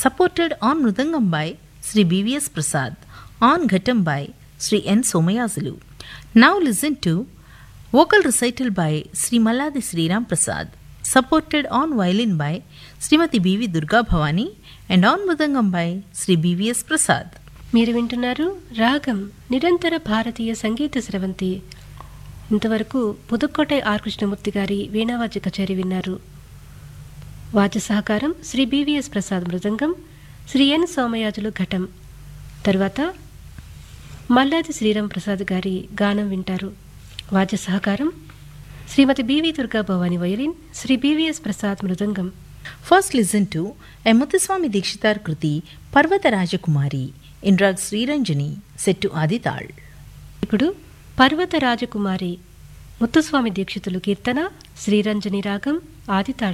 supported on Mridangam by Sri BVS Prasad, on Ghatam by Sri N. Somayazulu. Now listen to vocal recital by Sri Maladi Sriram Prasad, supported on violin by Srimati B.V. Durga Bhavani and on Mridangam by Sri BVS Prasad. మీరు వింటున్నారు రాగం నిరంతర భారతీయ సంగీత స్రవంతి ఇంతవరకు Pudukkottai are Krishnamurthy గారి వీణావాద్య కచేరీ విన్నారు వాద్య సహకారం శ్రీ బివిఎస్ ప్రసాద్ మృదంగం శ్రీ ఎన్ సోమయాజులు ఘటం తర్వాత మల్లాది శ్రీరామ్ ప్రసాద్ గారి గానం వింటారు వాద్య సహకారం Shrimati BV Durga Bhavani violin Shri BVS Prasad మృదంగం First listen to a Muthuswami Dikshitar Kruti Parvata Rajakumari in Rag Sriranjani set to Adital. ఇప్పుడు పర్వత రాజకుమారి ముత్తుస్వామి దీక్షితులు కీర్తన శ్రీరంజని రాగం ఆదితాళం